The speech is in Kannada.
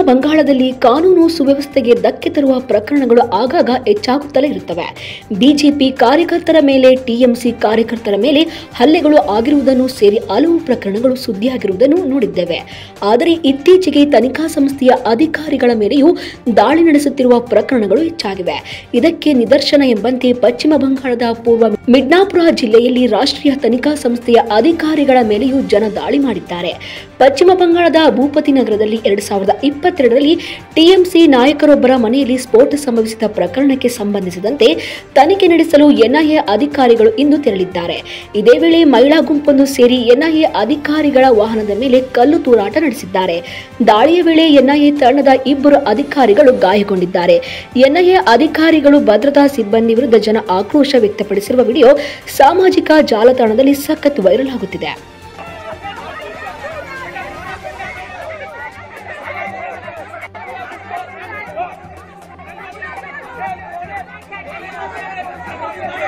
ಬಂಗಾಳದಲ್ಲಿ ಕಾನೂನು ಸುವ್ಯವಸ್ಥೆಗೆ ಧಕ್ಕೆ ತರುವ ಪ್ರಕರಣಗಳು ಆಗಾಗ ಹೆಚ್ಚಾಗುತ್ತಲೇ ಇರುತ್ತವೆ ಬಿಜೆಪಿ ಕಾರ್ಯಕರ್ತರ ಮೇಲೆ ಟಿಎಂಸಿ ಕಾರ್ಯಕರ್ತರ ಮೇಲೆ ಹಲ್ಲೆಗಳು ಆಗಿರುವುದನ್ನು ಸೇರಿ ಹಲವು ಪ್ರಕರಣಗಳು ಸುದ್ದಿಯಾಗಿರುವುದನ್ನು ನೋಡಿದ್ದೇವೆ ಆದರೆ ಇತ್ತೀಚೆಗೆ ತನಿಖಾ ಸಂಸ್ಥೆಯ ಅಧಿಕಾರಿಗಳ ಮೇಲೆಯೂ ದಾಳಿ ನಡೆಸುತ್ತಿರುವ ಪ್ರಕರಣಗಳು ಹೆಚ್ಚಾಗಿವೆ ಇದಕ್ಕೆ ನಿದರ್ಶನ ಎಂಬಂತೆ ಪಶ್ಚಿಮ ಬಂಗಾಳದ ಪೂರ್ವ ಮಿಡ್ನಾಪುರ ಜಿಲ್ಲೆಯಲ್ಲಿ ರಾಷ್ಟ್ರೀಯ ತನಿಖಾ ಸಂಸ್ಥೆಯ ಅಧಿಕಾರಿಗಳ ಮೇಲೆಯೂ ಜನ ದಾಳಿ ಮಾಡಿದ್ದಾರೆ ಪಶ್ಚಿಮ ಬಂಗಾಳದ ಭೂಪತಿ ನಗರದಲ್ಲಿ ಎರಡ್ ಸಾವಿರದ ಇಪ್ಪತ್ತೆರಡರಲ್ಲಿ ಟಿಎಂಸಿ ನಾಯಕರೊಬ್ಬರ ಮನೆಯಲ್ಲಿ ಸ್ಫೋಟ ಸಂಭವಿಸಿದ ಪ್ರಕರಣಕ್ಕೆ ಸಂಬಂಧಿಸಿದಂತೆ ತನಿಖೆ ನಡೆಸಲು ಎನ್ಐಎ ಅಧಿಕಾರಿಗಳು ಇಂದು ತೆರಳಿದ್ದಾರೆ ಇದೇ ವೇಳೆ ಮಹಿಳಾ ಗುಂಪೊಂದು ಸೇರಿ ಎನ್ಐಎ ಅಧಿಕಾರಿಗಳ ವಾಹನದ ಮೇಲೆ ಕಲ್ಲು ತೂರಾಟ ನಡೆಸಿದ್ದಾರೆ ದಾಳಿಯ ವೇಳೆ ಎನ್ಐಎ ತಂಡದ ಇಬ್ಬರು ಅಧಿಕಾರಿಗಳು ಗಾಯಗೊಂಡಿದ್ದಾರೆ ಎನ್ಐಎ ಅಧಿಕಾರಿಗಳು ಭದ್ರತಾ ಸಿಬ್ಬಂದಿ ವಿರುದ್ಧ ಜನ ಆಕ್ರೋಶ ವ್ಯಕ್ತಪಡಿಸಿರುವ ವಿಡಿಯೋ ಸಾಮಾಜಿಕ ಜಾಲತಾಣದಲ್ಲಿ ಸಖತ್ ವೈರಲ್ ಆಗುತ್ತಿದೆ Hey!